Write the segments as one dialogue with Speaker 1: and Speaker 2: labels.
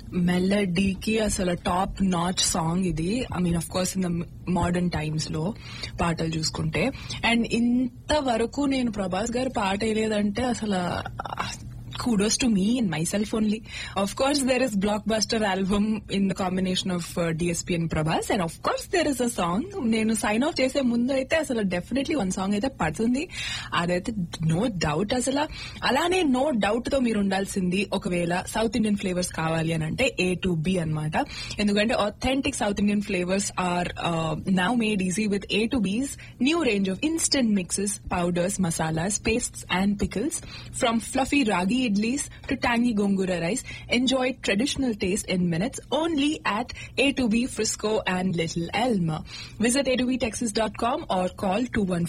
Speaker 1: మెలడీకి అసలు top notch song ఇది I mean of course in the modern times లో పాటలు చూసుకుంటే అండ్ ఇంతవరకు నేను ప్రభాస్ గారు పాట వేయలేదంటే అసలు kudos to me and myself only. Of course, there is blockbuster album in the combination of uh, DSP and Prabhas, and of course there is a song. నేను sign off చేసే ముందు అయితే అసలు డెఫినెట్లీ వన్ సాంగ్ అయితే పడుతుంది అదైతే no doubt అసలు అలానే నో డౌట్ తో మీరు ఉండాల్సింది ఒకవేళ సౌత్ ఇండియన్ ఫ్లేవర్స్ కావాలి అని అంటే ఏ టు బి అనమాట ఎందుకంటే authentic south Indian flavours are now made easy with A two B's new range of instant mixes powders masalas pastes and pickles from fluffy ragi idlis to tangy gongura rice. Enjoy traditional taste in minutes only at A2B Frisco and Little Elm. Visit a2btexas.com or call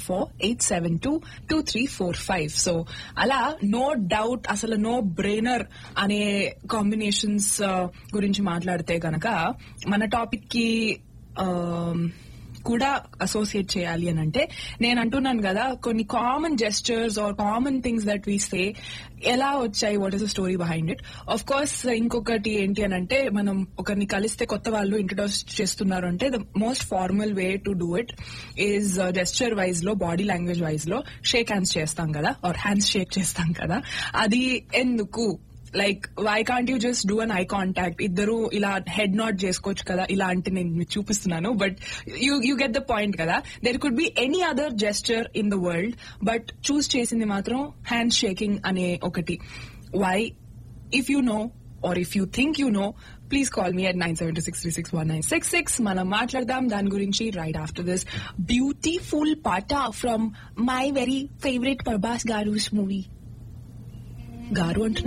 Speaker 1: 214-872-2345. So, అలా no doubt అసలు no brainer అనే combinations గురించి మాట్లాడితే గనక మన topic కి కూడా associate చేయాలి అని అంటే నేను అంటున్నాను కదా కొన్ని common gestures or common things that we say ఎలా వచ్చాయి what is the story behind it of course ఇంకొకటి ఏంటి అని అంటే మనం ఒకరిని కలిస్తే కొత్త వాళ్ళు ఇంట్రడ్యూస్ చేస్తున్నారు అంటే the most formal way to do it is gesture wise లో బాడీ లాంగ్వేజ్ వైజ్ లో షేక్ హ్యాండ్స్ చేస్తాం కదా ఆర్ హ్యాండ్స్ షేక్ చేస్తాం కదా అది ఎందుకు like why can't you just do an eye contact ఇద్దరు ఇలా హెడ్ నాట్ చేసుకోవచ్చు కదా ఇలా అంటే నేను మీకు చూపిస్తున్నాను but you you get the point కదా there could be any other gesture in the world but choose చేసింది మాత్రం హ్యాండ్ షేకింగ్ అనే ఒకటి why if you know or if you think you know please call me at nine seven six three six one nine six six మనం మాట్లాడదాం దాని గురించి right after this beautiful పాట from my very favourite Prabhas garu movie గారు అంటున్నా